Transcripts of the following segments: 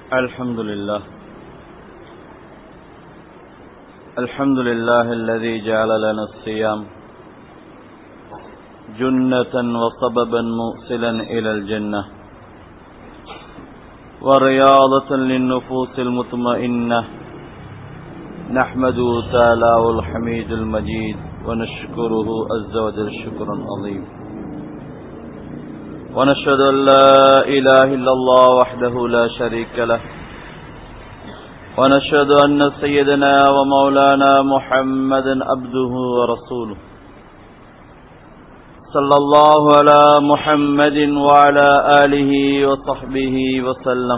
الحمد لله الحمد لله الذي جعل لنا الصيام جنة وسببا موصلا إلى الجنة ورياضة للنفوس المطمئنة نحمده تعالى الحميد المجيد ونشكره عز وجل شكرا عظيما ونشهد أن لا إله إلا الله وحده لا شريك له ونشهد أن سيدنا ومولانا محمدا عبده ورسوله صلى الله على محمد وعلى آله وصحبه وسلم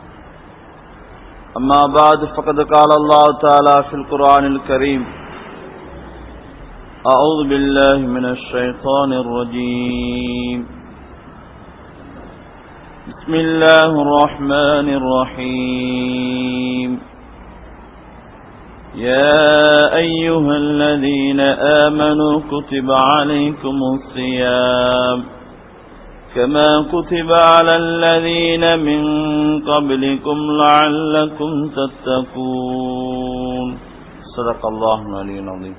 أما بعد فقد قال الله تعالى في القرآن الكريم أعوذ بالله من الشيطان الرجيم بسم الله الرحمن الرحيم يا أيها الذين آمنوا كتب عليكم الصيام كما كتب على الذين من قبلكم لعلكم تتقون صدق الله العلي العظيم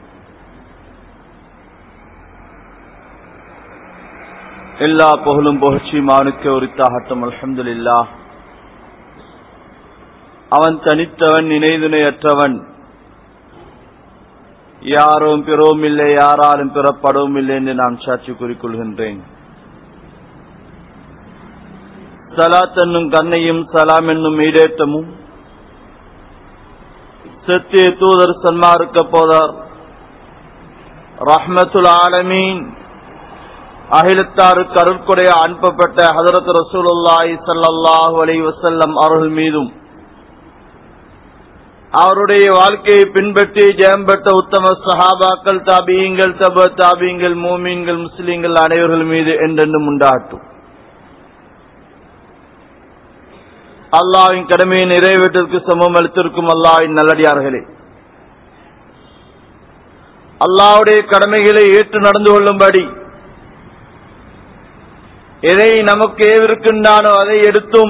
எல்லா புகழும் புகழ்ச்சியும் அவனுக்கு உரித்தாகட்டும் அல்ஹம்துலில்லா அவன் தனித்தவன் நினைதுணையற்றவன் யாரும் பிறவும் இல்லை யாராலும் பிறப்படவும் இல்லை என்று நான் சாட்சி கூறிக்கொள்கின்றேன் சலாத் என்னும் கண்ணையும் சலாம் என்னும் ஈடேற்றமும் சத்திய தூதர் சன்மார்க்க போதார் ரஹ்மத்துல் ஆலமீன் அகிலத்தாருக்கு அருட்கொடைய அனுப்பப்பட்ட ஹதரத் ரசூலுல்லாஹி ஸல்லல்லாஹு அலைஹி வஸல்லம் அவர்கள் மீதும் அவருடைய வாழ்க்கையை பின்பற்றி ஜெயம் பெற்ற உத்தம சஹாபாக்கள் தாபியங்கள் தப தாபியங்கள் மூமீன்கள் முஸ்லீம்கள் அனைவர்கள் மீது என்றென்றும் உண்டாட்டும் அல்லாவின் கடமையை நிறைவேற்றற்கு சமம் அளித்திருக்கும் அல்லாவின் நல்லடியார்களே அல்லாவுடைய கடமைகளை ஏற்று நடந்து கொள்ளும்படி எதை நமக்கு ஏவிருக்கின்றானோ அதை எடுத்தும்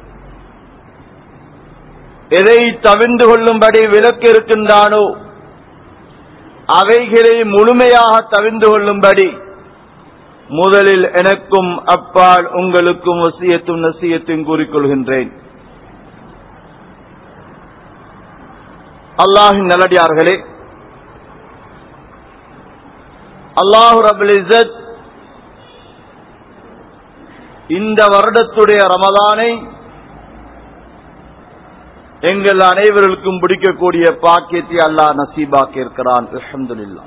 எதை தவிர்ந்து கொள்ளும்படி விலக்கு இருக்கின்றானோ அவைகளை முழுமையாக தவிர்ந்து கொள்ளும்படி முதலில் எனக்கும் அப்பால் உங்களுக்கும் வசியத்தும் நசியத்தும் கூறிக்கொள்கின்றேன் அல்லாஹின் நல்லடியார்களே அல்லாஹு ரபுல் இசத் இந்த வருடத்துடைய ரமதானை எங்கள் அனைவர்களுக்கும் பிடிக்கக்கூடிய பாக்கியத்தை அல்லாஹ் நசீபாக்கி இருக்கிறான் அஹமதுல்லா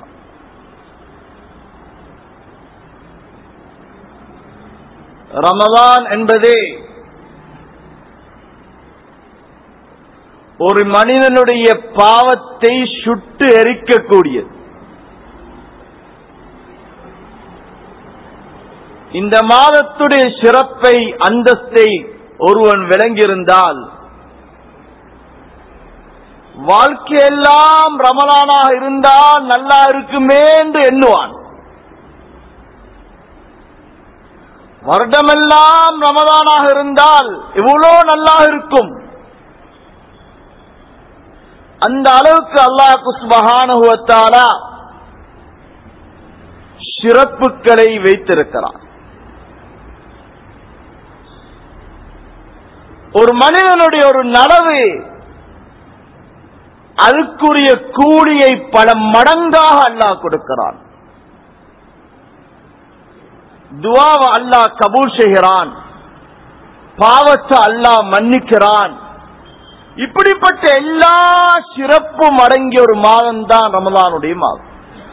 ரமதான் என்பதே ஒரு மனிதனுடைய பாவத்தை சுட்டு எரிக்கக்கூடியது இந்த மாதத்துடைய சிறப்பை அந்தஸ்தை ஒருவன் விளங்கியிருந்தால் வாழ்க்கையெல்லாம் ரமலானாக இருந்தால் நல்லா இருக்குமே என்று எண்ணுவான் வருடமெல்லாம் ரமதானாக இருந்தால் இவ்வளோ நல்லா இருக்கும் அந்த அளவுக்கு அல்லாஹ் குஸ்மகானுவத்தாலா சிறப்புகளை வைத்திருக்கிறான் ஒரு மனிதனுடைய ஒரு நலவு அதுக்குரிய கூலியை பல மடங்காக அல்லாஹ் கொடுக்கிறான் துவாவை அல்லாஹ் கபூல் செய்கிறான் பாவத்தை அல்லாஹ் மன்னிக்கிறான் இப்படிப்பட்ட எல்லா சிறப்பும் அடங்கிய ஒரு மாதம் தான் ரமலானுடைய மாதம்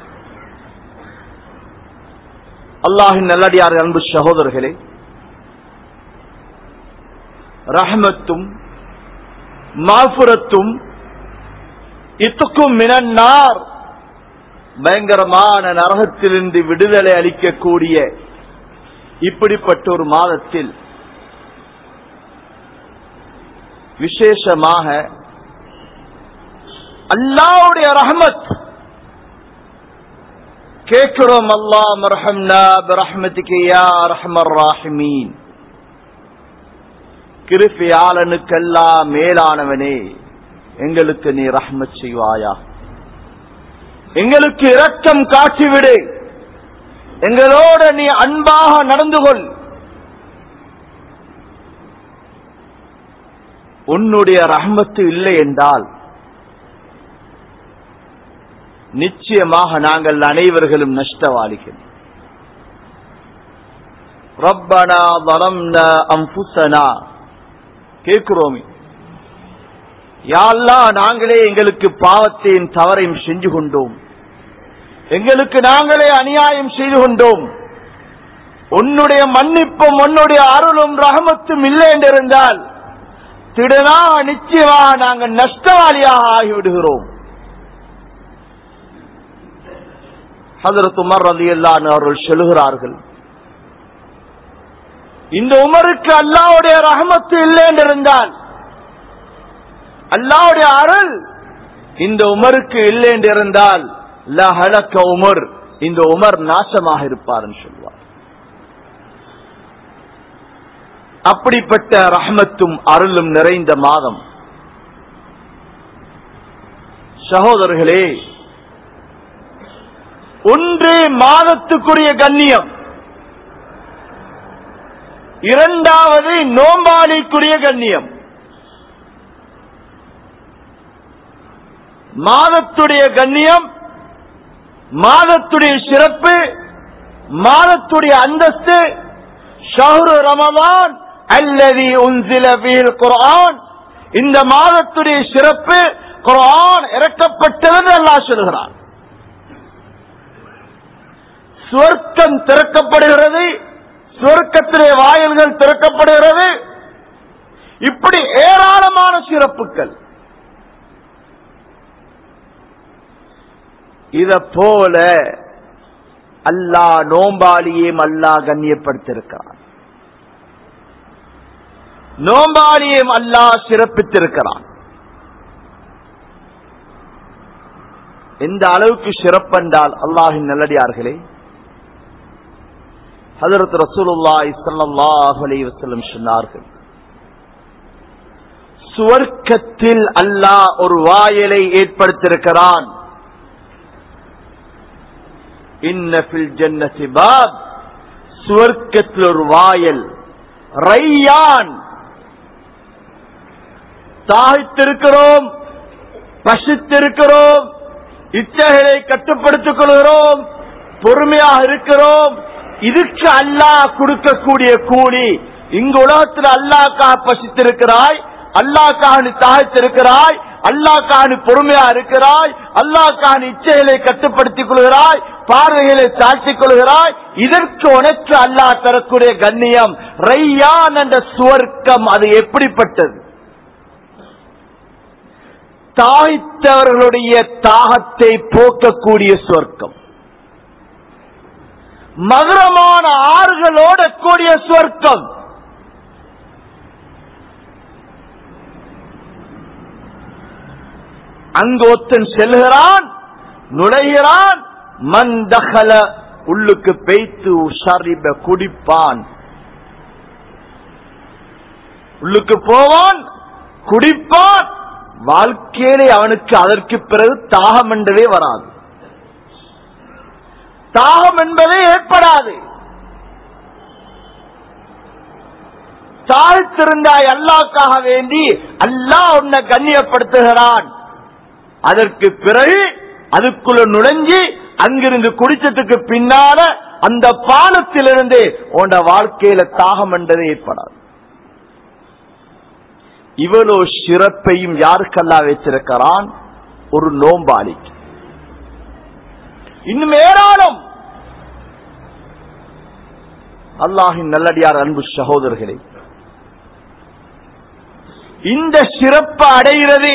அல்லாஹின் நல்லடியார் அன்பு சகோதரர்களே ரஹமத்தும் மாபுரத்தும் இத்துக்கும் மினன்னார் பயங்கரமான நரகத்திலிருந்து விடுதலை அளிக்கக்கூடிய இப்படிப்பட்ட ஒரு மாதத்தில் விசேஷமாக அல்லாவுடைய ரஹமத் கேட்கிறோம் அல்லா மர்ஹம்னா பிரஹ்மதிக்கு யா ரஹ்மர் ராஹிமீன் கிருப்பியாளனுக்கெல்லாம் மேலானவனே எங்களுக்கு நீ ரஹ்மத் செய்வாயா எங்களுக்கு இரக்கம் காட்டிவிடு எங்களோட நீ அன்பாக நடந்து கொள் உன்னுடைய ரஹ்மத்து இல்லை என்றால் நிச்சயமாக நாங்கள் அனைவர்களும் நஷ்டவாளிகள் ரப்பனா வலம்னா அம்புசனா கேட்கிறோமே யாழ்லா நாங்களே எங்களுக்கு பாவத்தையும் தவறையும் செஞ்சு கொண்டோம் எங்களுக்கு நாங்களே அநியாயம் செய்து கொண்டோம் உன்னுடைய மன்னிப்பும் உன்னுடைய அருளும் ரஹமத்தும் இல்லை என்றிருந்தால் திடனா நிச்சயமாக நாங்கள் நஷ்டவாளியாக ஆகிவிடுகிறோம் ஹதரத் உமர் ரதி அவர்கள் சொல்லுகிறார்கள் இந்த உமருக்கு அல்லாவுடைய ரஹமத்து இல்லை என்றிருந்தால் அல்லாவுடைய அருள் இந்த உமருக்கு இல்லை என்றிருந்தால் லஹலக்க உமர் இந்த உமர் நாசமாக இருப்பார் சொல்வார் அப்படிப்பட்ட ரஹமத்தும் அருளும் நிறைந்த மாதம் சகோதரர்களே ஒன்று மாதத்துக்குரிய கண்ணியம் இரண்டாவது நோம்பாளிக்குரிய கண்ணியம் மாதத்துடைய கண்ணியம் மாதத்துடைய சிறப்பு மாதத்துடைய அந்தஸ்து ஷஹ்ரு ரமதான் அல்லது உன்சில ஃபீல் குர்ஆன் இந்த மாதத்துடைய சிறப்பு குர்ஆன் இறக்கப்பட்டது அல்லாஹ் சொல்கிறான் சுவர்க்கம் திறக்கப்படுகிறது சுவர்க்கத்திலே வாயில்கள் திறக்கப்படுகிறது இப்படி ஏராளமான சிறப்புகள் இத போல அல்லாஹ் நோம்பாளியையும் அல்லாஹ் கண்ணியப்படுத்திருக்கிறான் நோம்பாளியையும் அல்லாஹ் சிறப்பித்திருக்கிறான் எந்த அளவுக்கு சிறப்பென்றால் அல்லாஹின் நல்லடியார்களே ஹதரத் ரசூலுல்லாஹி ஸல்லல்லாஹு அலைஹி வஸல்லம் சொன்னார்கள் சுவர்க்கத்தில் அல்லாஹ் ஒரு வாயலை ஏற்படுத்தியிருக்கிறான் இன்ன ஃபில் ஜன்னதி பாப் சுவர்க்கத்தில் ஒரு வாயல் ரையான் தாய்த்திருக்கிறோம் பசித்திருக்கிறோம் இச்சைகளை கட்டுப்படுத்திக் கொள்கிறோம் பொறுமையாக இருக்கிறோம் இதுக்கு அல்லாஹ் கொடுக்கக்கூடிய கூலி இங்கு உலகத்தில் அல்லாக்காக பசித்திருக்கிறாய் அல்லாக்காக நீ தாழ்த்திருக்கிறாய் அல்லாக்காக நீ பொறுமையா இருக்கிறாய் அல்லாக்காக நீ இச்சைகளை கட்டுப்படுத்திக் கொள்கிறாய் பார்வைகளை தாழ்த்திக் கொள்கிறாய் இதற்கு உனக்கு அல்லாஹ் தரக்கூடிய கண்ணியம் ரையான் என்ற சுவர்க்கம் அது எப்படிப்பட்டது தாய்த்தவர்களுடைய தாகத்தை போக்கக்கூடிய சொர்க்கம் மதுரமான ஆறுகளோட கூடிய சொர்க்கம் அங்கு ஒத்தன் செல்கிறான் நுழைகிறான் மந்தகல உள்ளுக்கு பெய்த்து ஷரிப குடிப்பான் உள்ளுக்கு போவான் குடிப்பான் வாழ்க்கையிலே அவனுக்கு அதற்கு பிறகு தாகம் என்றதே வராது தாகம் என்பதே ஏற்படாது தாழ்த்திருந்தாய் அல்லாக்காக வேண்டி அல்லாஹ் உன்னை கண்ணியப்படுத்துகிறான் அதற்கு பிறகு அதுக்குள்ள நுழைஞ்சி அங்கிருந்து குடிச்சதுக்கு பின்னால அந்த பாலத்திலிருந்து உன் வாழ்க்கையில தாகம் என்றதே ஏற்படாது இவ்வளவு சிறப்பையும் யாருக்கெல்லாம் வச்சிருக்கிறான் ஒரு நோம்பாளிக்கு இன்னும் ஏராளம் அல்லாஹின் நல்லடியார் அன்பு சகோதரர்களே இந்த சிறப்பு அடைகிறது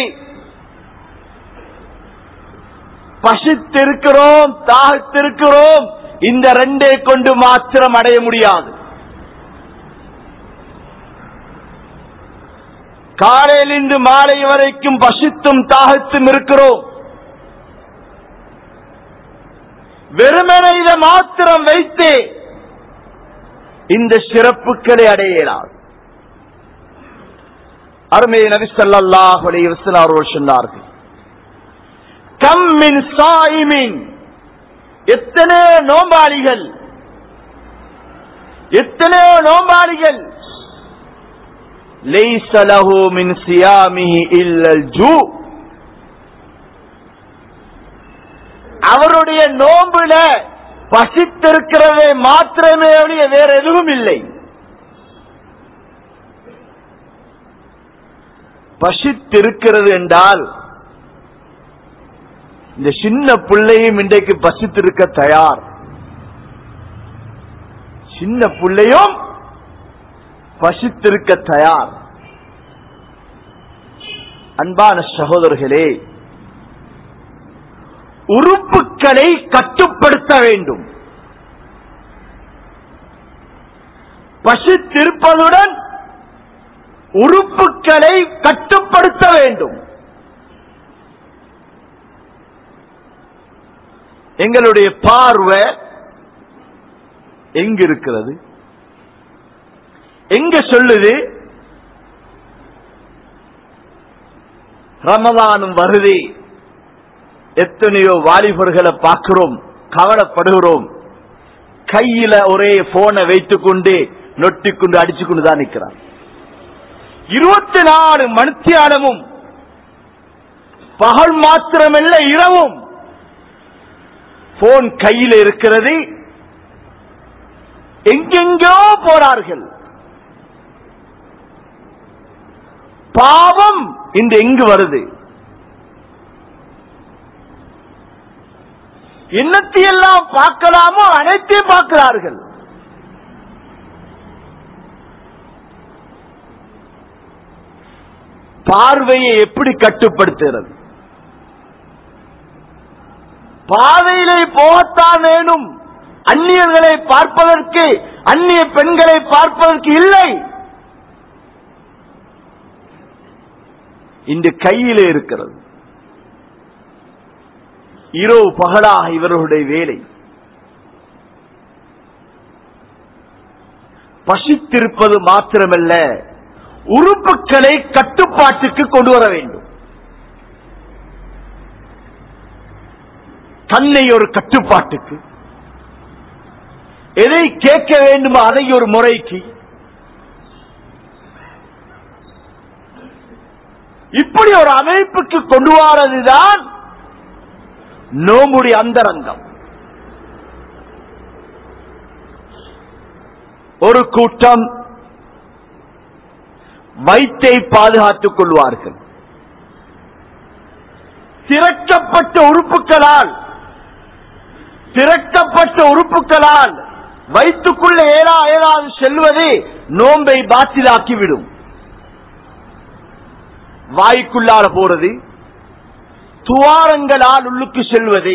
பசித்திருக்கிறோம் தாகத்திருக்கிறோம் இந்த ரெண்டை கொண்டு மாத்திரம் அடைய முடியாது காலையிலிருந்து மாலை வரைக்கும் பசித்தும் தாகத்தும் இருக்கிறோம் வெறுமனை இதை மாத்திரம் வைத்து இந்த சிறப்புகளை அடையலாம் அருமை நபி ஸல்லல்லாஹு அலைஹி வஸல்லம் அவர்கள் சொன்னார்கள் கம் மின் சாயிமின் எத்தனையோ நோம்பாளிகள் எத்தனையோ நோம்பாளிகள் லைஸ லஹு மின் சியாமிஹி இல்லல் ஜூ அவருடைய நோம்புல பசித்திருக்கிறதை மாத்திரமே ஒழிய வேற எதுவும் இல்லை பசித்திருக்கிறது என்றால் இந்த சின்ன பிள்ளையும் இன்றைக்கு பசித்திருக்க தயார் சின்ன பிள்ளையும் பசித்திருக்க தயார் அன்பான சகோதரர்களே உறுப்புகளை கட்டுப்படுத்த வேண்டும் பசித்திருப்பதுடன் உறுப்புகளை கட்டுப்படுத்த வேண்டும் எங்களுடைய பார்வை எங்க இருக்கிறது எங்க சொல்லுது ரமதானும் வருது எத்தனையோ வாலிபர்களை பார்க்கிறோம் கவலைப்படுகிறோம் கையில ஒரே போனை வைத்துக் கொண்டு நொட்டிக்கொண்டு அடிச்சு கொண்டு தான் நிற்கிறார் இருபத்தி நாலு மணித்தியானமும் பகல் மாத்திரமல்ல இரவும் போன் கையில் இருக்கிறது எங்கெங்கோ போறார்கள் பாவம் இந்த எங்கு வருது என்னத்தையெல்லாம் பார்க்கலாமோ அனைத்தையும் பார்க்கிறார்கள் பார்வையை எப்படி கட்டுப்படுத்துகிறது பாதையிலே போகத்தான் வேணும் அந்நியர்களை பார்ப்பதற்கு அந்நிய பெண்களை பார்ப்பதற்கு இல்லை இன்று கையிலே இருக்கிறது இரவு பகலாக இவர்களுடைய வேலை பசித்திருப்பது மாத்திரமல்ல உறுப்புகளை கட்டுப்பாட்டுக்கு கொண்டு வர வேண்டும் தன்னை ஒரு கட்டுப்பாட்டுக்கு எதை கேட்க வேண்டுமோ அதை ஒரு முறைக்கு இப்படி ஒரு அமைப்புக்கு கொண்டு வரதுதான் நோமுடி அந்தரங்கம் ஒரு கூட்டம் வயிற்றை பாதுகாத்துக் கொள்வார்கள் திறக்கப்பட்ட உறுப்புகளால் திறக்கப்பட்ட உறுப்புகளால் வயிற்றுக்குள்ள ஏறா ஏறாது செல்வது நோன்பை பாத்திலாக்கிவிடும் வாய்க்குள்ளால போறது துவாரங்களால் உள்ளுக்கு செல்வது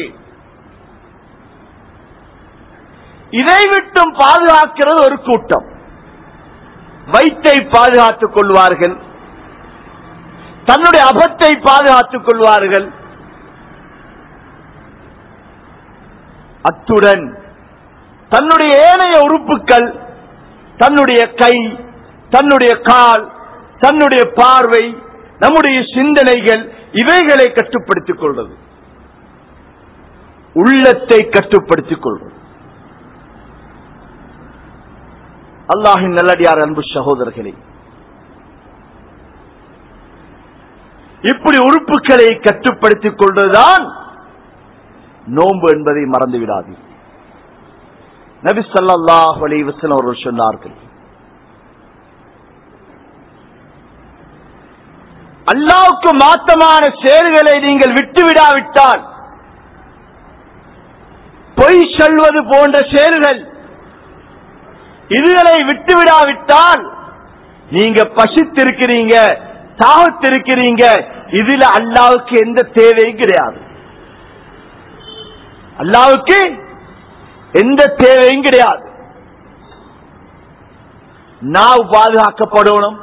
இதை விட்டும் பாதுகாக்கிறது ஒரு கூட்டம் வயிற்றை பாதுகாத்துக் கொள்வார்கள் தன்னுடைய அபத்தை பாதுகாத்துக் கொள்வார்கள் அத்துடன் தன்னுடைய ஏனைய உறுப்புகள் தன்னுடைய கை தன்னுடைய கால் தன்னுடைய பார்வை நம்முடைய சிந்தனைகள் இவைகளை கட்டுப்படுத்திக் கொள்வது உள்ளத்தை கட்டுப்படுத்திக் கொள்வது அல்லாஹின் நல்லடியார் அன்பு சகோதரர்களே இப்படி உறுப்புகளை கட்டுப்படுத்திக் கொள்வதுதான் நோன்பு என்பதை மறந்து விடாது நபி ஸல்லல்லாஹு அலைஹி வஸல்லம் அவர்கள் சொன்னார்கள் அல்லாவுக்கு மாத்தமான செயல்களை நீங்கள் விட்டுவிடாவிட்டால் பொய் சொல்வது போன்ற செயல்கள் இதுகளை விட்டுவிடாவிட்டால் நீங்க பசித்திருக்கிறீங்க தாகத்திருக்கிறீங்க இதுல அல்லாவுக்கு எந்த தேவையும் கிடையாது அல்லாவுக்கு எந்த தேவையும் கிடையாது நாவு பாதுகாக்கப்படணும்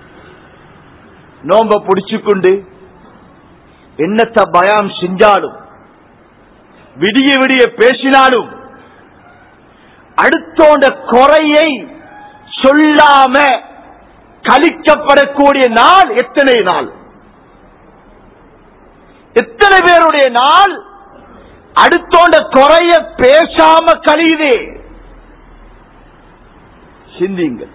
நோம்ப பிடிச்சுக்கொண்டு என்னத்த பயம் செஞ்சாலும் விடிய விடிய பேசினாலும் அடுத்தோண்ட குறையை சொல்லாம கழிக்கப்படக்கூடிய நாள் எத்தனை நாள் எத்தனை பேருடைய நாள் அடுத்தோண்ட குறைய பேசாம கழியுதே சிந்திங்கள்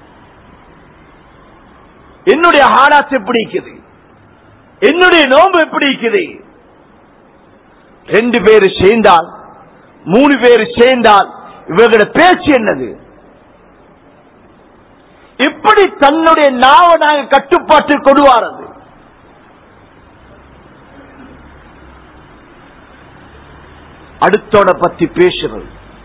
என்னுடைய ஹாலாத் எப்படி இருக்குது என்னுடைய நோன்பு எப்படி இருக்குது ரெண்டு பேரு சேர்ந்தால் மூணு பேரு சேர்ந்தால் இவர்களோட பேச்சு என்னது எப்படி தன்னுடைய நாவை நாங்க கட்டுப்பாட்டில் கொண்டு வாரது அடுத்தோட பத்தி பேசுறது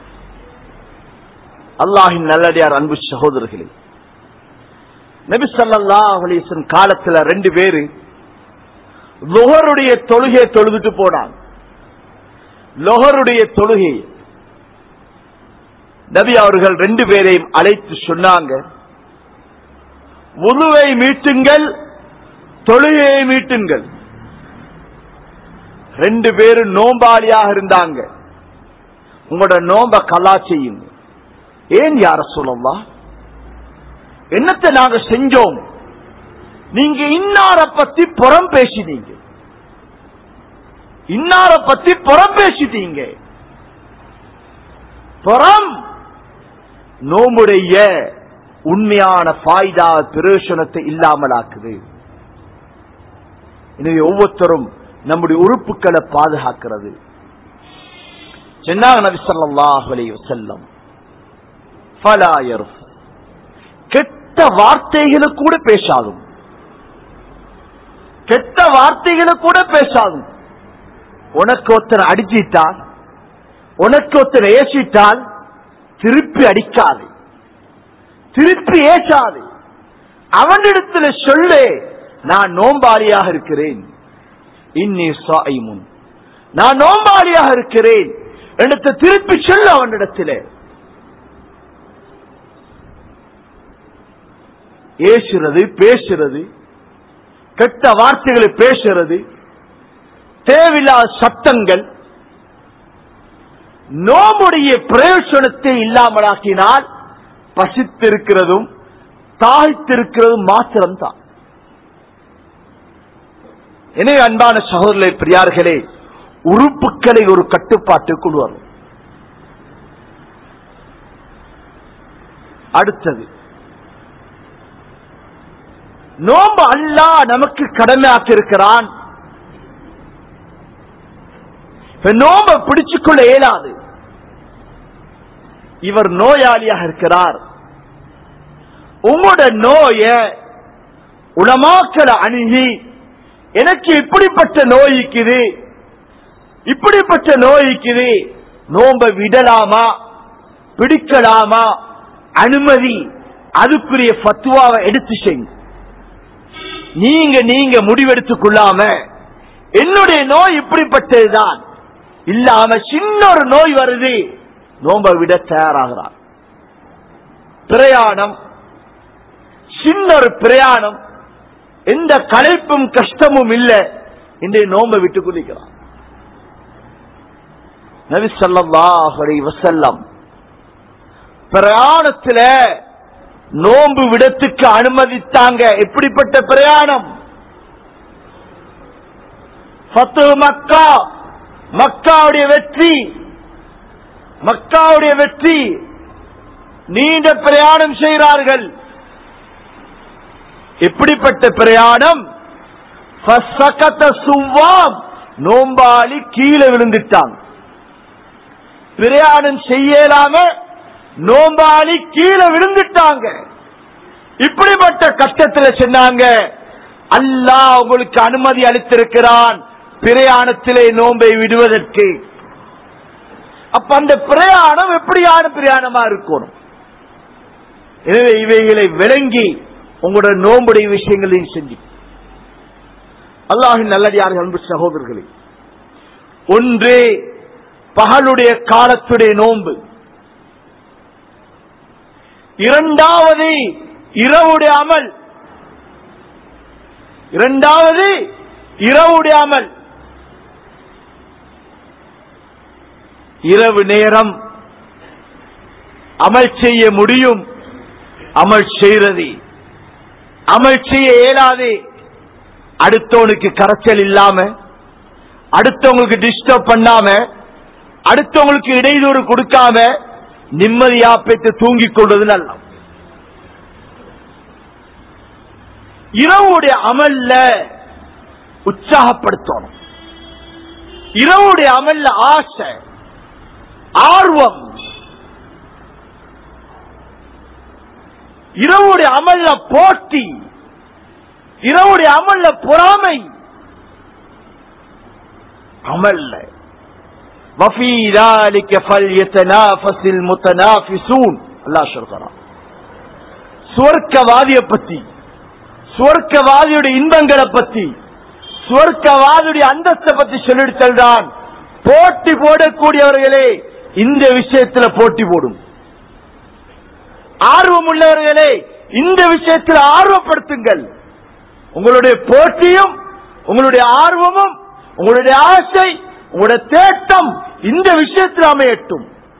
அல்லாஹின் நல்லடியார் அன்பு சகோதரர்களே நபி ஸல்லல்லாஹு அலைஹி வஸல்லம் காலத்துல ரெண்டு பேரு லொஹருடைய தொழுகையை தொழுதுட்டு போனாங்க லொஹருடைய தொழுகை நபி அவர்கள் ரெண்டு பேரையும் அழைத்து சொன்னாங்க உதுவை மீட்டுங்கள் தொழுகையை மீட்டுங்கள் ரெண்டு பேரும் நோம்பாளியாக இருந்தாங்க உங்களோட நோம்ப கலா செய்யுங்க ஏன் யார சொல்லலாம் என்னத்தை நாங்க செஞ்சோம் நீங்க இன்னார பத்தி புறம் பேசினீங்க இன்னார பத்தி புறம் பேசிட்டீங்க புறம் நோம்புடைய உண்மையான பாய்தா பிரயோசனத்தை இல்லாமலாக்குது எனவே ஒவ்வொருத்தரும் நம்முடைய உறுப்புகளை பாதுகாக்கிறது சொன்னாங்க நபி ஸல்லல்லாஹு அலைஹி வஸல்லம் ஃபலா யர்ஃப் கெட்ட வார்த்தைகளை கூட பேசாதும் கெட்ட வார்த்தைகளை கூட பேசாதும் உனக்கு ஒருத்தர் அடிச்சிட்டால் உனக்கு ஒருத்தர் ஏசிட்டால் திருப்பி அடிக்காது திருப்பி ஏசாது அவனிடத்துல சொல்லு நான் நோம்பாளியாக இருக்கிறேன் இன்னி சாயிமுன் நான் நோம்பாளியாக இருக்கிறேன் எடுத்து திருப்பி சொல்லு அவனிடத்திலே ஏசுறது பேசுறது கெட்ட வார்த்தைகளை பேசுறது தேவையில்லாத சத்தங்கள் நோமுடைய பிரயோசனத்தை இல்லாமலாக்கினால் பசித்திருக்கிறதும் தாழ்த்திருக்கிறதும் மாத்திரம்தான் எனவே அன்பான சகோதரர்களே பிரியார்களே உறுப்புகளை ஒரு கட்டுப்பாட்டுக்குள் வரும் அடுத்தது நோம்பு அல்லாஹ் நமக்கு கடமையாக்கி இருக்கிறான் இப்ப நோம்ப பிடிச்சுக்கொள்ள இயலாது இவர் நோயாளியாக இருக்கிறார் உங்களோட நோய உளமாக்கல அணுகி எனக்கு இப்படிப்பட்ட நோய் இருக்குது இப்படிப்பட்ட நோய் இருக்குது நோம்ப விடலாமா பிடிக்கலாமா அனுமதி அதுக்குரிய ஃபத்துவாவை எடுத்து செய்யுங்க நீங்க நீங்க முடிவெடுத்துக் கொள்ளாம என்னுடைய நோய் இப்படிப்பட்டதுதான் இல்லாம சின்ன ஒரு நோய் வருது நோம்ப விட தயாராகிறார் பிரயாணம் சின்ன ஒரு பிரயாணம் எந்த களைப்பும் கஷ்டமும் இல்ல இன்றைய நோம்ப விட்டு குதிக்கிறான் நபி ஸல்லல்லாஹு அலைஹி வஸல்லம் பிரயாணத்துல நோன்பு விடத்துக்கு அனுமதித்தாங்க எப்படிப்பட்ட பிரயாணம் ஃபத்து மக்கா மக்காவுடைய வெற்றி மக்காவுடைய வெற்றி நீண்ட பிரயாணம் செய்கிறார்கள் எப்படிப்பட்ட பிரயாணம் ஃபஸ்ஸகத சுவ்வாம் நோம்பாளி கீழே விழுந்துட்டாங்க பிரயாணம் செய்யலாம நோம்பாளி கீழே விழுந்துட்டாங்க இப்படிப்பட்ட கஷ்டத்துல சொன்னாங்க அல்லாஹ் உங்களுக்கு அனுமதி அளித்திருக்கிறான் பிரயாணத்திலே நோன்பை விடுவதற்கு அப்ப அந்த பிரயாணம் எப்படியான பிரயாணமா இருக்கணும் எனவே இவைகளை விளங்கி உங்களோட நோம்புடைய விஷயங்களையும் செஞ்சு அல்லாஹின் நல்லடியார்கள் அன்பு சகோதரர்களே ஒன்று பகலுடைய காலத்துடைய நோன்பு இரண்டாவது இரவுடைய அமல் இரண்டாவது இரவுடைய அமல் இரவு நேரம் அமல் செய்ய முடியும் அமல் செய்கிறது அமல் செய்ய இயலாது அடுத்தவனுக்கு கரைச்சல் இல்லாம அடுத்தவங்களுக்கு டிஸ்டர்ப் பண்ணாம அடுத்தவங்களுக்கு இடையூறு கொடுக்காம நிம்மதியா பெற்று தூங்கிக் கொள்வது நல்ல இரவுடைய அமல்ல உற்சாகப்படுத்தணும் இரவுடைய அமல்ல ஆசை ஆர்வம் இரவுடைய அமல்ல போட்டி இரவுடைய அமல்ல பொறாமை அமல்ல وفي ذلك فليتنافس المتنافسون அல்லாஹ் சொல்றான் சுவர்க்கவாதிய பத்தி சுவர்க்கவாதியுடைய இன்பங்களை பத்தி சுவர்க்கவாதியுடைய அந்தஸ்தை பத்தி சொல்லிட்டு செல்றான் போட்டி போடக்கூடியவர்களே இந்த விஷயத்துல போட்டி போடும் ஆர்வம் உள்ளவர்களே இந்த விஷயத்தில் ஆர்வப்படுத்துங்கள் உங்களுடைய போட்டியும் உங்களுடைய ஆர்வமும் உங்களுடைய ஆசை உங்களுடைய தேட்டம் இந்த விஷயத்தில் அமையட்டும்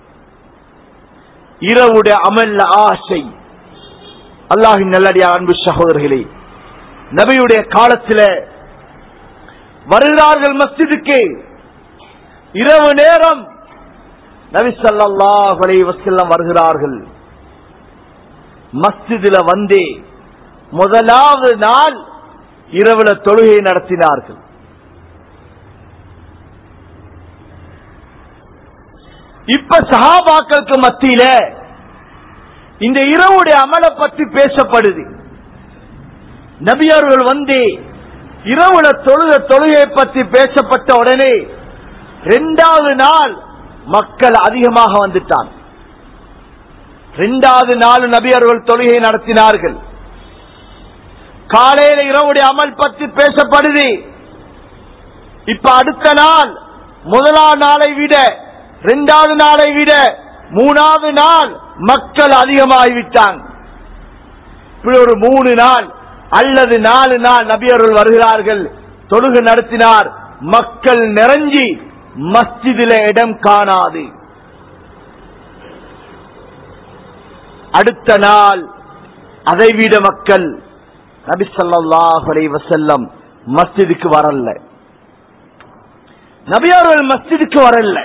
இரவுடைய அமல்ல ஆசை அல்லாஹின் நல்லடியா அன்பு சகோதரர்களே நபியுடைய காலத்தில் வருகிறார்கள் மஸ்ஜிதுக்கு இரவு நேரம் நபி ஸல்லல்லாஹு அலைஹி வஸல்லம் வருகிறார்கள் மஸ்ஜிதுல வந்து முதலாவது நாள் இரவுல தொழுகை நடத்தினார்கள் இப்ப சஹாபாக்களுக்கு மத்தியில இந்த இரவுடைய அமலை பற்றி பேசப்படுது நபியர்கள் வந்து இரவுல தொழுக தொழுகை பற்றி பேசப்பட்ட உடனே இரண்டாவது நாள் மக்கள் அதிகமாக வந்துட்டான் இரண்டாவது நாள் நபியர்கள் தொழுகை நடத்தினார்கள் காலையில இரவுடைய அமல் பற்றி பேசப்படுது இப்ப அடுத்த நாள் முதலாம் நாளை விட இரண்டாவது நாளை விட மூணாவது நாள் மக்கள் அதிகமாகிவிட்டாங்க இப்படி ஒரு மூணு நாள் அல்லது நாலு நாள் நபியர்கள் வருகிறார்கள் தொழுகு நடத்தினார் மக்கள் நிறைஞ்சி மஸ்ஜிதில இடம் காணாது அடுத்த நாள் அதைவிட மக்கள் நபி ஸல்லல்லாஹு அலைஹி வஸல்லம் மஸ்ஜிதுக்கு வரல நபியர்கள் மஸ்ஜிதுக்கு வரல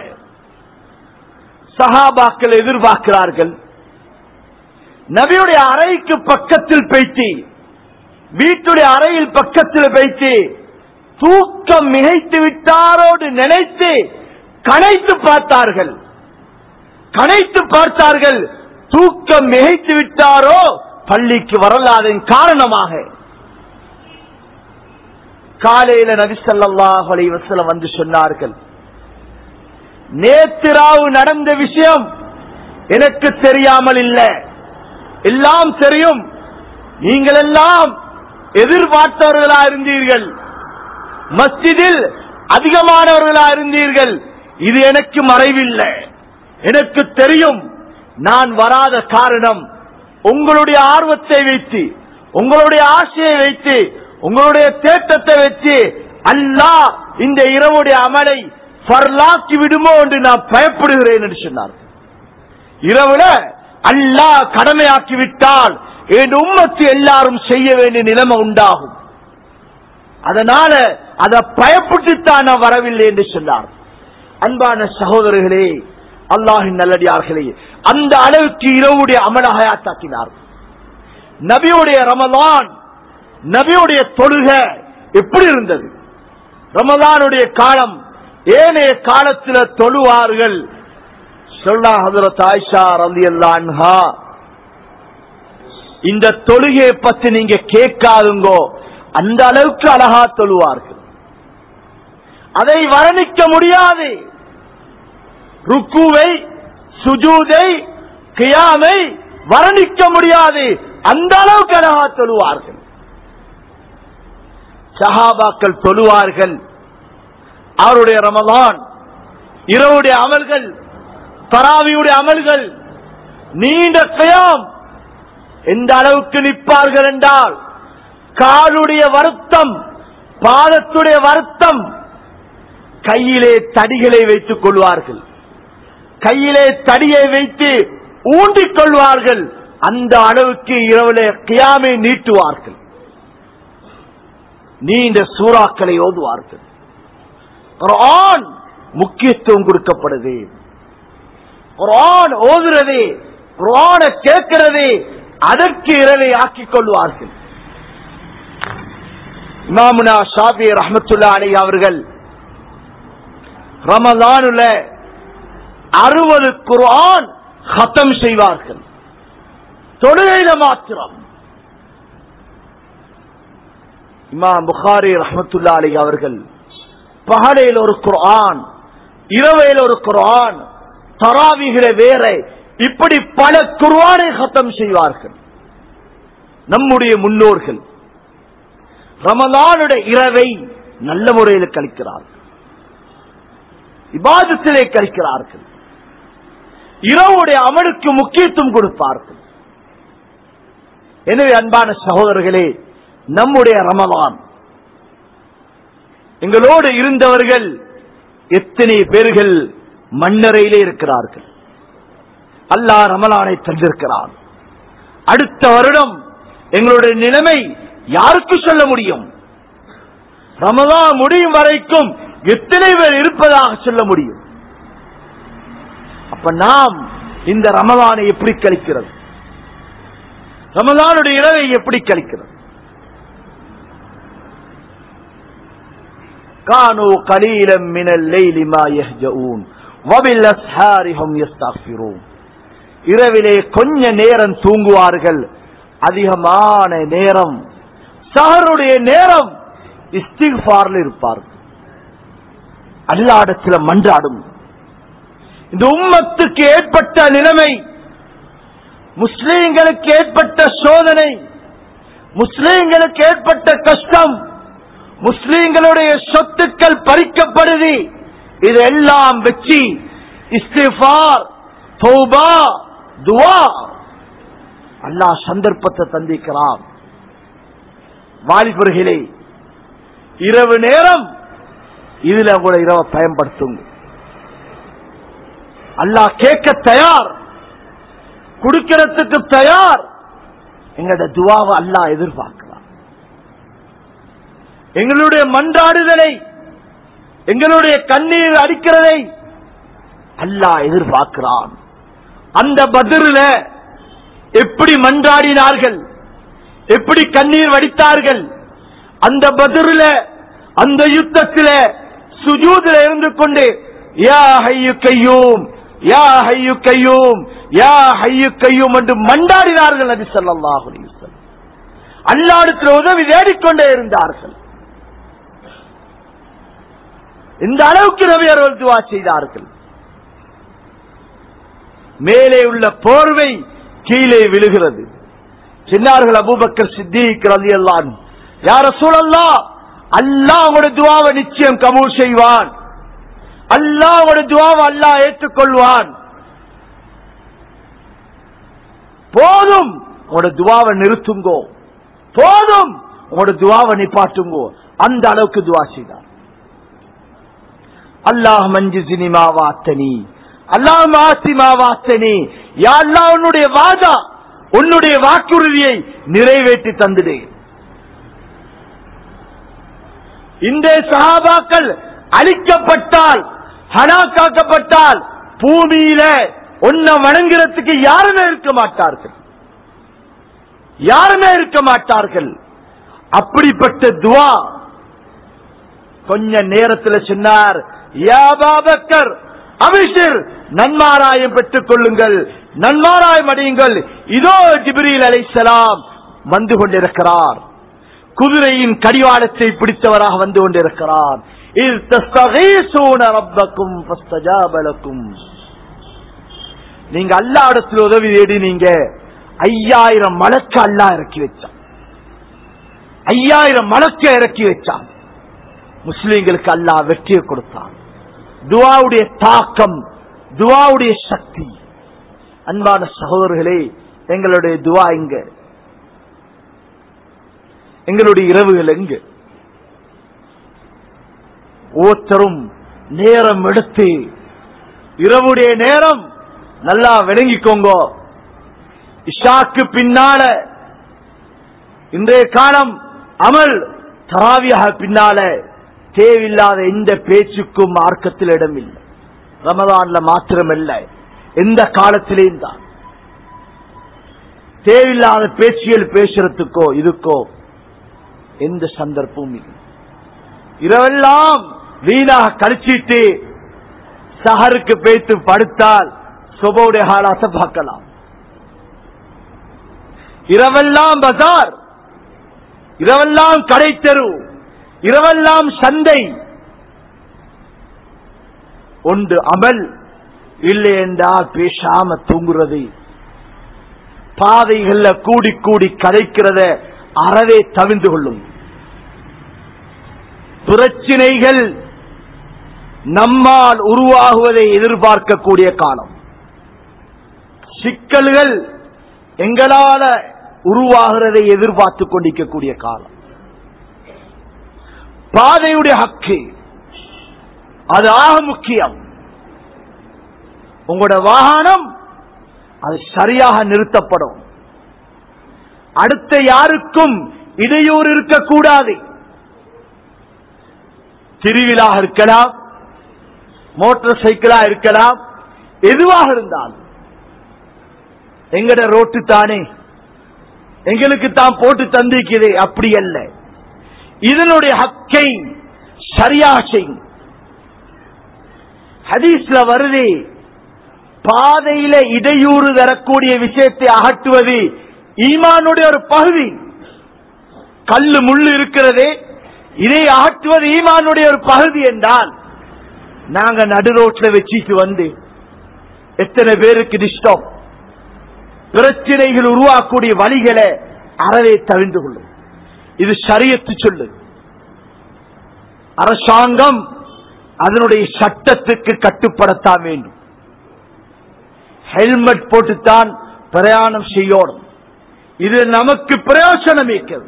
சஹாபாக்கள் எதிர்பார்க்கிறார்கள் நபியுடைய அறைக்கு பக்கத்தில் பேச்சு வீட்டுடைய அறையில் பக்கத்தில் பேச்சு தூக்கம் மிகைத்து விட்டாரோடு நினைத்து கனைத்து பார்த்தார்கள் கனைத்து பார்த்தார்கள் தூக்கம் மிகைத்து விட்டாரோ பள்ளிக்கு வரலாதன் காரணமாக காலையில நபி ஸல்லல்லாஹு அலைஹி வஸல்லம் வந்து சொன்னார்கள் நேத்திராவு நடந்த விஷயம் எனக்கு தெரியாமல் இல்ல எல்லாம் தெரியும் நீங்கள் எல்லாம் எதிர்பார்த்தவர்களா இருந்தீர்கள் மஸ்ஜிதில் அதிகமானவர்களா இருந்தீர்கள் இது எனக்கு மறைவில்லை எனக்கு தெரியும் நான் வராத காரணம் உங்களுடைய ஆர்வத்தை வைத்து உங்களுடைய ஆசையை வைத்து உங்களுடைய தேட்டத்தை வச்சு அல்லாஹ் இந்த இரவுடைய அமலை பர்லாக்கி விடுமோ என்று நான் பயப்படுகிறேன் என்று சொன்னார் இரவுல அல்லாஹ் கடமையாக்கி விட்டால் என் உம்மத்து எல்லாரும் செய்ய வேண்டிய நிலைமை உண்டாகும் அதனால அதை பயப்பட்டுத்தான் நான் வரவில்லை என்று சொன்னார் அன்பான சகோதரர்களே அல்லாஹின் நல்லடியார்களே அந்த அளவுக்கு இரவுடைய அமலஹயாத்தாக்கினார் நபியுடைய ரமலான் நபியுடைய தொழுக எப்படி இருந்தது ரமலானுடைய காலம் ஏனைய காலத்தில் தொழுவார்கள் சொல்லா ஹதரத் ஆயிஷா ரலியல்லாஹு அன்ஹா இந்த தொழுகையை பத்தி நீங்க கேட்காதுங்கோ அந்த அளவுக்கு அழகா தொழுவார்கள் அதை வர்ணிக்க முடியாது ருக்குவை சுஜூதை கியாமை வர்ணிக்க முடியாது அந்த அளவுக்கு அழகா தொழுவார்கள் சஹாபாக்கள் தொழுவார்கள் அவருடைய ரமலான் இரவுடைய அமல்கள் தராவியுடைய அமல்கள் நீண்ட கயாம் எந்த அளவுக்கு நிற்பார்கள் என்றால் காலுடைய வருத்தம் பாதத்துடைய வருத்தம் கையிலே தடிகளை வைத்துக் கொள்வார்கள் கையிலே தடியை வைத்து ஊண்டிக் கொள்வார்கள் அந்த அளவுக்கு இரவிலே கியாமை நீட்டுவார்கள் நீண்ட சூறாக்களை ஓதுவார்கள் குர்ஆன் முக்கியத்துவம் கொடுக்கப்படுது குர்ஆன் ஓதுறது குர்ஆனை கேட்கிறது அதற்கு இரவை ஆக்கிக் கொள்வார்கள் இமாமுனா ஷாபி ரஹமத்துல்லா அலி அவர்கள் ரமலானுல அறுபது குர்ஆன் ஹத்தம் செய்வார்கள் தொழுகையில மாத்திரம் இமாம் புகாரி ரஹமத்துல்லா அலி அவர்கள் பகலையில் ஒரு குர்ஆன் இரவையில் ஒரு குர்ஆன் தராவிகிற வேற இப்படி பல குர்ஆனை ஹத்தம் செய்வார்கள் நம்முடைய முன்னோர்கள் ரமலானுடைய இரவை நல்ல முறையில் கழிக்கிறார்கள் இபாதத்திலே கழிக்கிறார்கள் இரவுடைய அமலுக்கு முக்கியத்துவம் கொடுப்பார்கள் எனவே அன்பான சகோதரர்களே நம்முடைய ரமலான் எங்களோடு இருந்தவர்கள் எத்தனை பேர்கள் மண்ணறையிலே இருக்கிறார்கள் அல்லாஹ் ரமலானை தந்திருக்கிறான் அடுத்த வருடம் எங்களுடைய நிலைமை யாருக்கு சொல்ல முடியும் ரமலான் முடியும் வரைக்கும் எத்தனை பேர் இருப்பதாக சொல்ல முடியும் அப்ப நாம் இந்த ரமலானை எப்படி கழிக்கிறது ரமலானுடைய இரவை எப்படி கழிக்கிறது كانوا قليلا من الليل ما يهجؤون وبالاسحار هم يستغفرون இரவிலே கொஞ்ச நேரம் தூங்குவார்கள் அதிகமான நேரம் சஹருடைய நேரம் இஸ்திஃபார்ல இருப்பார்கள் அல்லாடத்துல மன்றாடும் இந்த உம்மத்துக்கு ஏற்பட்ட நிலைமை முஸ்லிம்களுக்கு ஏற்பட்ட சோதனை முஸ்லிம்களுக்கு ஏற்பட்ட கஷ்டம் முஸ்லிம்களுடைய சொத்துக்கள் பறிக்கப்படுது இதெல்லாம் வச்சு இஸ்திஃபார் தௌபா துவா அல்லாஹ் சந்தர்ப்பத்தை தந்திக்கிறான் வாலிபர்களே இரவு நேரம் இதுல கூட இரவை பயன்படுத்துங்க அல்லாஹ் கேட்க தயார் குடுக்கிறதுக்கு தயார் எங்களோட துவாவை அல்லாஹ் எதிர்பார்க்கிறான் எங்களுடைய மன்றாடுதலை எங்களுடைய கண்ணீர் அடிக்கிறதை அல்லாஹ் எதிர்பார்க்கிறான் அந்த பதிரில எப்படி மன்றாடினார்கள் எப்படி கண்ணீர் வடித்தார்கள் அந்த பதிரில அந்த யுத்தத்தில சுஜூதில இருந்து கொண்டு யா ஹையு கையூம் யா ஹையு கையூம் யா ஹையு கையூம் என்று மண்டாடினார்கள் நபி ஸல்லல்லாஹு அலைஹி வஸல்லம் அல்லாஹ்விடத்தில் உதவி தேடிக்கொண்டே இருந்தார்கள் இந்த அளவுக்கு நபி அவர்கள் துவா செய்தார்கள் மேலே உள்ள போர்வை கீழே விழுகிறது சின்னார்கள் அபூபக்கர் சித்திக் ரலியல்லாஹு அன்ஹு யார சூழல்லா அல்லாஹ் உங்களுடைய துவாவை நிச்சயம் கபூல் செய்வான் அல்லாஹ் உங்களுடைய துவாவை அல்லாஹ் ஏற்றுக்கொள்வான் போதும் உங்களோட துவாவை நிறுத்துங்கோ போதும் உங்களோட துவாவை நிப்பாட்டுங்கோ அந்த அளவுக்கு துவா செய்தார் அல்லாஹ் மஞ்சு சினிமா வாத்தனி அல்லாஹ் மாசிமா வாத்தனி யா அல்லாஹ் உன்னுடைய வாதா உன்னுடைய வாக்குறுதியை நிறைவேற்றி தந்துடு இந்த சஹாபாக்கள் அழிக்கப்பட்டால் ஹனாக்காக்கப்பட்டால் பூமியில உன்னை வணங்குறதுக்கு யாருமே இருக்க மாட்டார்கள் யாருமே இருக்க மாட்டார்கள் அப்படிப்பட்ட துவா கொஞ்ச நேரத்தில் சொன்னார் யா பாபக்கர் அபிஷர் நன்மாராயம் பெற்றுக் கொள்ளுங்கள் நன்மாராயம் அடையுங்கள் இதோ ஜிப்ரீல் அலைசலாம் வந்து கொண்டிருக்கிறார் குதிரையின் கடிவாளத்தை பிடித்தவராக வந்து கொண்டிருக்கிறார் இல் தஸ்தகீசூன ரப்பக்கும் ஃபஸ்தஜாப லக்கும். நீங்க அல்லா இடத்துல உதவி தேடி நீங்க ஐயாயிரம் மலக்க அல்லா இறக்கி வச்சான் ஐயாயிரம் மலக்க இறக்கி வச்சான் முஸ்லிம்களுக்கு அல்லாஹ் வெற்றியை கொடுத்தான் துவாவுடைய தாக்கம் துவாவுடைய சக்தி அன்பான சகோதரர்களே எங்களுடைய துவா எங்க எங்களுடைய இரவுகள் எங்கு ஒவ்வொருத்தரும் நேரம் எடுத்து இரவுடைய நேரம் நல்லா விளங்கிக்கோங்க இஷாக்கு பின்னால இன்றைய காலம் அமல் தராவியாக பின்னால தேவையில்லாத எந்த பேச்சுக்கும் மார்க்கத்தில் இடமில்லை ரமதான்ல மாத்திரமல்ல எந்த காலத்திலேயும் தான் தேவையில்லாத பேச்சுகள் பேசுறதுக்கோ இதுக்கோ எந்த சந்தர்ப்பமும் இல்லை இரவெல்லாம் வீணாக கழிச்சிட்டு சஹருக்கு பேத்து படுத்தால் சுபவுடைய ஹாலாச பார்க்கலாம் இரவெல்லாம் பஜார் இரவெல்லாம் கடை தெரு இரவெல்லாம் சந்தை ஒன்று அமல் இல்லை என்றால் பேசாம தூங்குறது பாதைகள்ல கூடி கூடி கதைக்கிறத அறவே தவிர்ந்து கொள்ளும் பிரச்சினைகள் நம்மால் உருவாகுவதை எதிர்பார்க்கக்கூடிய காலம் சிக்கல்கள் எங்களால உருவாகிறதை எதிர்பார்த்துக் கொண்டிருக்கக்கூடிய காலம் பாதையுடைய ஹக்கு அது ஆக முக்கியம் உங்களோட வாகனம் அது சரியாக நிறுத்தப்படும் அடுத்த யாருக்கும் இடையூறு இருக்கக்கூடாது திருவிழாக இருக்கலாம் மோட்டார் சைக்கிளா இருக்கலாம் எதுவாக இருந்தாலும் எங்கட ரோட்டு தானே எங்களுக்கு தான் போட்டு தந்திருக்கிறதே அப்படி அல்ல இதனுடைய ஹக்கை சரியாக செய்யும் ஹதீஸ்ல வருது பாதையில இடையூறு தரக்கூடிய விஷயத்தை அகற்றுவது ஈமானுடைய ஒரு பகுதி கல்லு முள்ளு இருக்கிறதே இதை அகற்றுவது ஈமானுடைய ஒரு பகுதி என்றால் நாங்க நடு ரோட்ல வச்சுட்டு வந்து எத்தனை பேருக்கு டிஸ்டம் பிரச்சனைகள் உருவாக்கக்கூடிய வழிகளை அறவே தவிர்ந்து கொள்ளும் இது சரியத்து சொல்லு அரசாங்கம் அதனுடைய சட்டத்துக்கு கட்டுப்படத்தான் வேண்டும் ஹெல்மெட் போட்டுத்தான் பிரயாணம் செய்யணும் இது நமக்கு பிரயோசனம் இருக்கிறது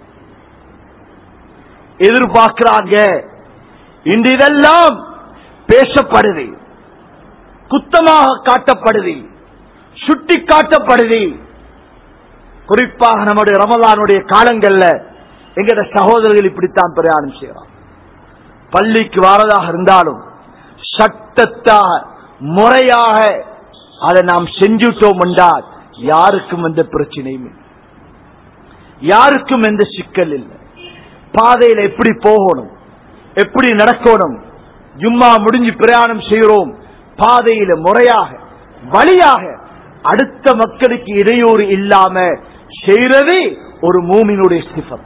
எதிர்பார்க்கிறாங்க இன்று இதெல்லாம் பேசப்படுது குத்தமாக காட்டப்படுது சுட்டி காட்டப்படுது குறிப்பாக நம்முடைய ரமலானுடைய காலங்கள்ல எங்கட சகோதரர்கள் இப்படித்தான் பிரயாணம் செய்யலாம் பள்ளிக்கு வாரதாக இருந்தாலும் சட்டத்தாக முறையாக அதை நாம் செஞ்சுட்டோம் என்றால் யாருக்கும் எந்த பிரச்சனையும் இல்லை யாருக்கும் எந்த சிக்கல் இல்லை பாதையில எப்படி போகணும் எப்படி நடக்கணும் ஜும்மா முடிஞ்சு பிரயாணம் செய்கிறோம் பாதையில முறையாக வழியாக அடுத்த மக்களுக்கு இடையூறு இல்லாம செய்யறது ஒரு மூமினுடைய சிஃபம்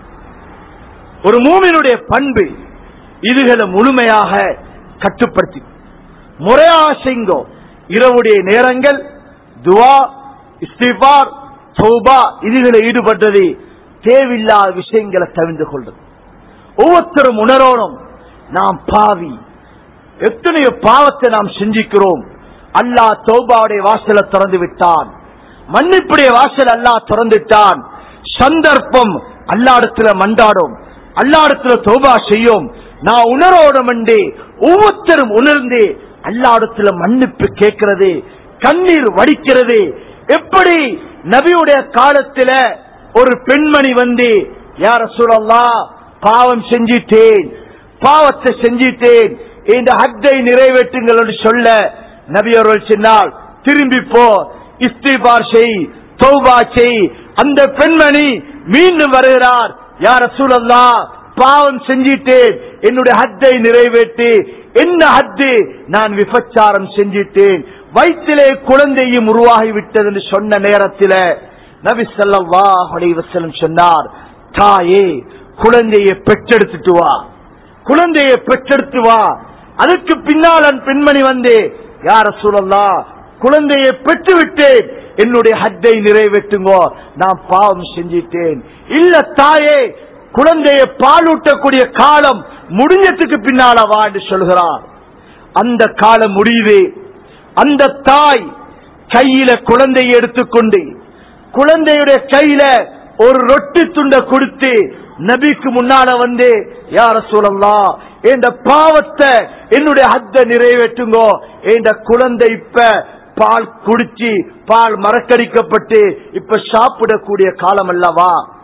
ஒரு மூமினுடைய பண்பு இதுகளை முழுமையாக கட்டுப்படுத்தி முறையாக செய்ங்கோ இரவுடைய நேரங்கள் துவா இஸ்திபார் சௌபா இதுகளை ஈடுபட்டது தேவையில்லாத விஷயங்களை தவிர்த்து கொள்றது ஒவ்வொருத்தரும் உணரோனும் நாம் பாவி எத்தனையோ பாவத்தை நாம் செஞ்சிக்கிறோம் அல்லாஹ் தௌபாவுடைய வாசலை திறந்து விட்டான் மன்னிப்புடைய வாசல் அல்லாஹ் திறந்துட்டான் சந்தர்ப்பம் அல்லாடத்துல மண்டாடும் அல்லாடத்துல தௌபா செய்யும் நான் உணரோடும் என்று ஒவ்வொருத்தரும் உணர்ந்து அல்லாடத்துல மன்னிப்பு கேட்கிறது கண்ணீர் வடிக்கிறது எப்படி நபியுடைய காலத்துல ஒரு பெண்மணி வந்து யார சொல்லலாம் பாவம் செஞ்சிட்டேன் பாவத்தை செஞ்சிட்டேன் இந்த ஹத்தை நிறைவேற்றுங்கள் என்று சொல்ல நபி அவர்கள் சொன்னால் திரும்பி போ இஸ்திபார் செய் தௌபா செய் அந்த பெண்மணி மீண்டும் வருகிறார் யார சூழல்லா பாவம் செஞ்சிட்டேன் என்னுடைய ஹத்தை நிறைவேற்றி என்ன ஹத்து நான் விபச்சாரம் செஞ்சிட்டேன் வயிற்றிலே குழந்தையும் உருவாகிவிட்டது என்று சொன்ன நேரத்தில் நபி ஸல்லல்லாஹு அலைஹி வஸல்லம் சொன்னார் தாயே குழந்தையை பெற்றெடுத்துட்டு வா குழந்தையை பெற்றெடுத்து வா அதுக்கு பின்னால் அந்த பெண்மணி வந்து யார சூழல்லா குழந்தையை பெற்று விட்டேன் என்னுடைய ஹத்தை நிறைவேற்றுங்கோ நான் பாவம் செஞ்சிட்டேன் இல்ல தாயே குழந்தையை பாலூட்டக்கூடிய காலம் முடிஞ்சதுக்கு பின்னால வா என்று சொல்கிறார் அந்த காலம் முடியுது அந்த தாய் கையில குழந்தையை எடுத்துக்கொண்டு குழந்தையுடைய கையில ஒரு ரொட்டி துண்டை கொடுத்து நபிக்கு முன்னால வந்து யார சொல்லலாம் என்ற பாவத்தை என்னுடைய ஹத்த நிறைவேற்றுங்கோ என்ற குழந்தை இப்ப பால் குடிச்சு பால் மறக்கடிக்கப்பட்டு இப்ப சாப்பிடக்கூடிய காலம் அல்லவா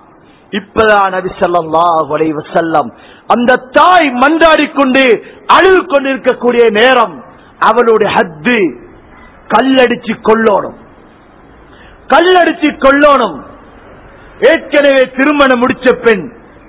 இப்பதான் நபி ஸல்லல்லாஹு அலைஹி வஸல்லம் அந்த தாய் மன்றாடிக் கொண்டு அழுது கொண்டிருக்கக்கூடிய நேரம் அவளுடைய ஹத்து கல்லடிச்சு கொள்ளணும் கல்லடிச்சு கொள்ளணும் ஏற்கனவே திருமணம் முடிச்ச பெண்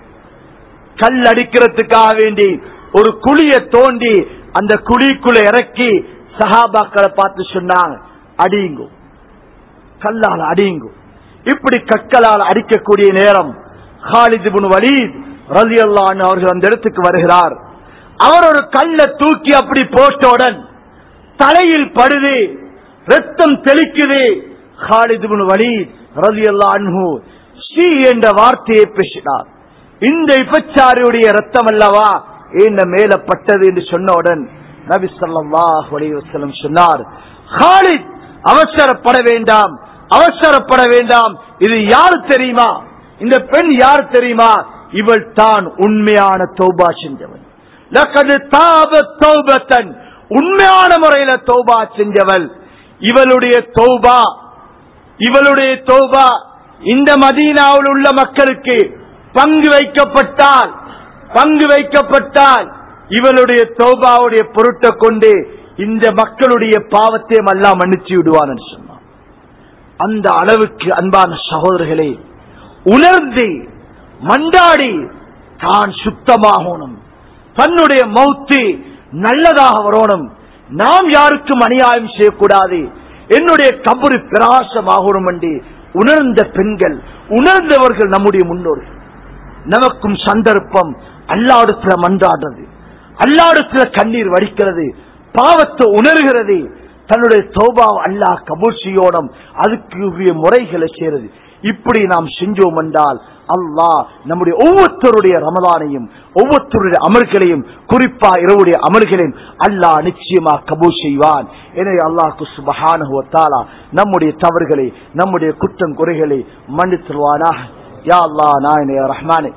கல் அடிக்கிறதுக்காக வேண்டி ஒரு குழிய தோண்டி அந்த குழிக்குள்ள இறக்கி சஹாபாக்களை பார்த்து சொன்னாங்க அடியுங்கோ கல்லால் அடியுங்கோ இப்படி கற்களால் அடிக்கக்கூடிய நேரம் ஹாலித் இப்னு வலீத் ரலியல்லாஹு அவர்கள் அந்த இடத்துக்கு வருகிறார் அவர் ஒரு கல்லை தூக்கி அப்படி போட்டவுடன் தலையில் படுது ரத்தம் தெளிக்குது ஹாலித் இப்னு வலீத் ரலியல்லாஹு அன்ஹு ஷீ என்ற வார்த்தையை பேசினார் இந்த விபச்சாரியுடைய ரத்தம் அல்லவா என்ன மேல பட்டது என்று சொன்னவுடன் நபி ஸல்லல்லாஹு அலைஹி வஸல்லம் சொன்னார் ஹாலித் அவசரப்பட வேண்டாம் அவசரப்பட வேண்டாம் இது யாரு தெரியுமா இந்த பெண் யார் தெரியுமா இவள் தான் உண்மையான தௌபா செஞ்சவள் லக்கது தாப தௌபத்தன் உண்மையான முறையில தௌபா செஞ்சவள் இவளுடைய தௌபா இவளுடைய தௌபா இந்த மதீனாவில் உள்ள மக்களுக்கு பங்கு வைக்கப்பட்டால் பங்கு வைக்கப்பட்டால் இவளுடைய தௌபாவுடைய பொருட்டை கொண்டு இந்த மக்களுடைய பாவத்தையும் எல்லாம் மன்னிச்சு விடுவான்னு சொன்னான் அந்த அளவுக்கு அன்பான சகோதரர்களே உணர்ந்து மண்டாடி தான் சுத்தமாகணும் தன்னுடைய மௌத்து நல்லதாக வரணும் நாம் யாருக்கும் அநியாயம் செய்யக்கூடாது என்னுடைய கபரு பிரகாசமாகணும் என்று உணர்ந்த பெண்கள் உணர்ந்தவர்கள் நம்முடைய முன்னோர்கள் நமக்கும் சந்தர்ப்பம் அல்லாடத்துல மன்றாடுறது அல்லாடத்துல கண்ணீர் வடிக்கிறது பாவத்தை உணர்கிறது தன்னுடைய தோபா அல்லாஹ் கபூல் செய்யோடும் அதுக்கு உரிய முறைகளை செய்யறது இப்படி நாம் செஞ்சோம் என்றால் அல்லாஹ் நம்முடைய ஒவ்வொருத்தருடைய ரமலானையும் ஒவ்வொருத்தருடைய அமல்களையும் குறிப்பா இரவுடைய அமல்களையும் அல்லாஹ் நிச்சயமா கபூல் செய்வான் எனவே அல்லாஹ்க்கு சுபஹானஹு வ தஆலா நம்முடைய தவறுகளை நம்முடைய குற்றம் குறைகளை மன்னித்துருவானாக யா அல்லாஹ் நாயனே யா ரஹ்மானே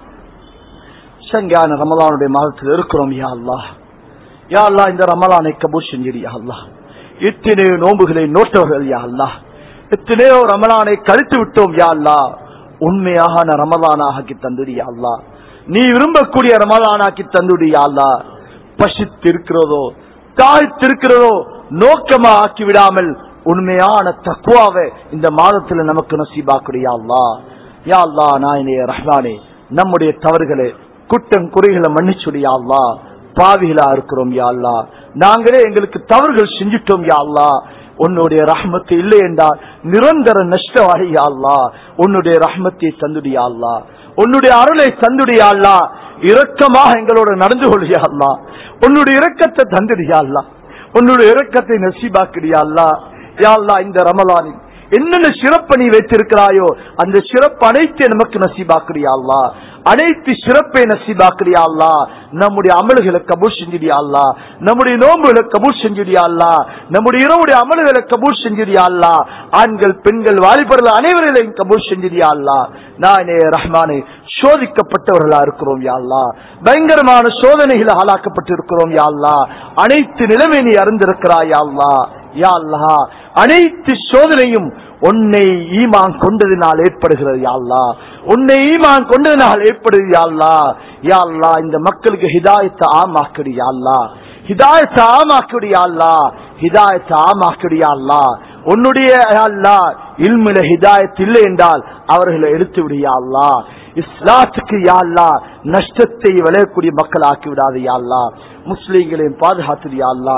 சங்கான ரமலானுடைய மாதத்தில் இருக்கிறோம் யா அல்லாஹ் யா அல்லாஹ் இந்த ரமலானை கபூல் செஞ்சிடு யா அல்லாஹ் எத்தனையோ நோன்புகளை நோட்டவர்கள் யா அல்லாஹ் எத்தனையோ ரமலானை கழித்து விட்டோம் யா அல்லாஹ் உண்மையாக ரமலானாக்கி தந்துடு யா அல்லாஹ் நீ விரும்பக்கூடிய ரமலானாக்கி தந்துடு யா அல்லாஹ் பசித்திருக்கிறதோ தாழ்த்திருக்கிறதோ நோக்கமா ஆக்கி விடாமல் உண்மையான தக்குவாவை இந்த மாதத்துல நமக்கு நசீபாக்குறியா அல்லா யா அல்லா நாயனே ரஹ்மானே நம்முடைய தவறுகளை குற்றம் குறைகளை மன்னிச்சுடியா அல்லா பாவிகளா இருக்கிறோம் யா அல்லா நாங்களே எங்களுக்கு தவறுகள் செஞ்சிட்டோம் யா அல்லா உன்னுடைய ரஹ்மத்து இல்லை என்றால் நிரந்தர நஷ்டவாடி யா அல்லா உன்னுடைய ரஹ்மத்தை தந்துடியா அல்லா உன்னுடைய அருளை தந்துடியா அல்லா இரக்கமாக எங்களோட நடந்து கொள்ளியா அல்லா உன்னுடைய இரக்கத்தை தந்துடியா அல்லா உன்னுடைய இரக்கத்தை நசீபாக்குடியா அல்லா யா அல்லா இந்த ரமலானில் என்னென்ன சிறப்பை நீ வைத்திருக்கிறாயோ அந்த சிறப்பு அனைத்து நமக்கு நசீபாக்குறியா அல்லா அனைத்து சிறப்பை நசீபாக்குறியா அல்லா நம்முடைய அமல்களை கபூல் செஞ்சிடியா அல்லா நம்முடைய நோன்புகளை கபூல் செஞ்சிடியா அல்லா நம்முடைய இரவுடைய அமல்களை கபூல் செஞ்சிடியா அல்லா ஆண்கள் பெண்கள் வாலிபர்கள் அனைவர்களையும் கபூல் செஞ்சிடியா அல்லா நானே ரஹ்மானே சோதிக்கப்பட்டவர்களா இருக்கிறோம் யா அல்லா பயங்கரமான சோதனைகளை ஆளாக்கப்பட்டு இருக்கிறோம் யா அல்லா அனைத்து நிலைமை நீ அறிந்திருக்கிறாய் யா அல்லா யா அல்லா அனைத்து சோதனையும் உன்னை ஈமான் கொண்டதினால் ஏற்படுகிறது யா அல்லா உன்னை ஈமான் கொண்டதினால் ஏற்படுது யா அல்லா யா அல்லா இந்த மக்களுக்கு ஹிதாயத்தை ஆமாக்குடி யா அல்லா ஹிதாயத்தை ஆமாக்குடி யா அல்லா ஹிதாயத்தை ஆமாக்குடி யா அல்லா உன்னுடைய யா அல்லா இல்மில ஹிதாயத் இல்லை என்றால் அவர்களை எடுத்து விடியா அல்லா இஸ்லாத்துக்கு யா அல்லா நஷ்டத்தை விளையக்கூடிய மக்கள் ஆக்கி விடாது யா அல்லா முஸ்லீம்களையும் பாதுகாத்து யா அல்லா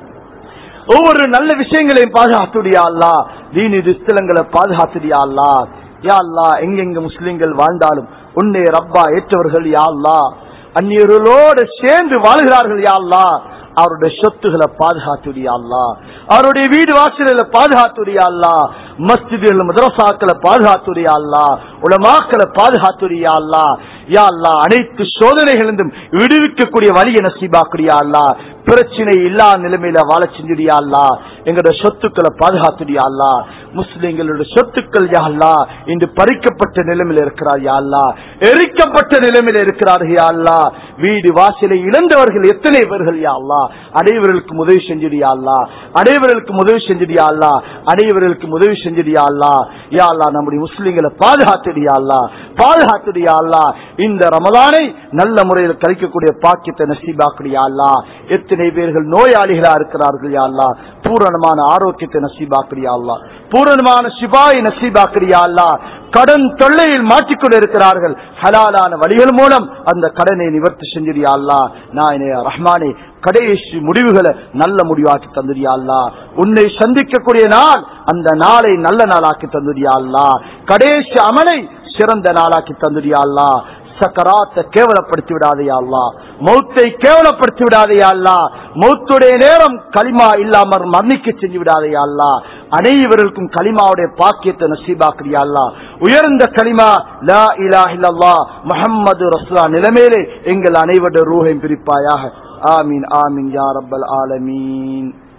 ஒவ்வொரு நல்ல விஷயங்களையும் பாதுகாத்துடியா அல்லா தீனி துஸ்தலங்களை பாதுகாத்துடியா அல்லா யா அல்லா எங்கெங்க முஸ்லிம்கள் வாழ்ந்தாலும் உன்னை ரப்பா ஏற்றவர்கள் யா அல்லா அந்நியர்களோடு சேர்ந்து வாழ்கிறார்கள் யா அல்லா அவருடைய சொத்துக்களை பாதுகாத்துடியா அல்லா அவருடைய வீடு வாசல்களை பாதுகாத்துடியா அல்லா மஸ்ஜிதுகள் மதரசாக்களை பாதுகாத்துடியா அல்லா உலமாக்களை பாதுகாத்துடியா அல்லா யா அல்லா அனைத்து சோதனைகளிலிருந்தும் விடுவிக்கக்கூடிய வழியை நசீபாக்குடியா அல்லா பிரச்சனை இல்லா நிலைமையில வாழ செஞ்சுடியா அல்லா எங்களோட சொத்துக்களை பாதுகாத்துடியா அல்லா முஸ்லிம்களுடைய சொத்துக்கள் யா அல்லாஹ் இன்று பறிக்கப்பட்ட நிலைமையில் இருக்கிறார் யா அல்லாஹ் எரிக்கப்பட்ட நிலைமையில் இருக்கிறார்கள் யா அல்லாஹ் வீடு வாசலை இழந்தவர்கள் எத்தனை பேர்கள் யா அல்லாஹ் அனைவர்களுக்கு உதவி செஞ்சிடியா அல்லாஹ் அனைவர்களுக்கு உதவி செஞ்சிடியா அல்லாஹ் அனைவர்களுக்கு உதவி செஞ்சிடியா அல்லாஹ் யா அல்லாஹ் நம்முடைய முஸ்லிம்களை பாதுகாத்துடியா அல்லாஹ் பாதுகாத்துடியா அல்லாஹ் இந்த ரமலானை நல்ல முறையில் கழிக்கக்கூடிய பாக்கியத்தை நசீபாக்குடியா அல்லாஹ் எத்தனை பேர்கள் நோயாளிகளா இருக்கிறார்கள் யா அல்லாஹ் பூரணமான ஆரோக்கியத்தை நசீபாக்குறியா அல்லாஹ் பூரணமான சிபாய் நசீபாக்குறியா அல்லாஹ் கடன் தொல்லையில் மாட்டிக்கொண்டு இருக்கிறார்கள் ஹலாலான வழிகள் மூலம் அந்த கடனை நிவர்த்தி செஞ்சிரியா அல்லாஹ் நான் ரஹ்மானே கடைசி முடிவுகளை நல்ல முடிவாக்கி தந்துடியா அல்லா உன்னை சந்திக்கக்கூடிய நாள் அந்த நாளை நல்ல நாளாக்கி தந்துடியா அல்லா கடைசி அமலை சிறந்த நாளாக்கி தந்துடியா அல்லா சக்கராத்தை கேவலப்படுத்தி விடாதையா அல்லா மௌத்தை கேவலப்படுத்தி விடாதையா அல்லா மௌத்துடைய நேரம் களிமா இல்லாமல் மரணிக்க செஞ்சு விடாதையா அல்லா அனைவருக்கும் களிமாவுடைய பாக்கியத்தை நசீபாக்குறியா அல்லா உயர்ந்த களிமா லா இலா இல்லல்லா முஹம்மது ரஸ்லா நிலைமையிலே எங்கள் அனைவருடைய ரூஹையும் பிரிப்பாயாக ஆமீன் ஆமீன் யா ரப்பல் ஆலமீன்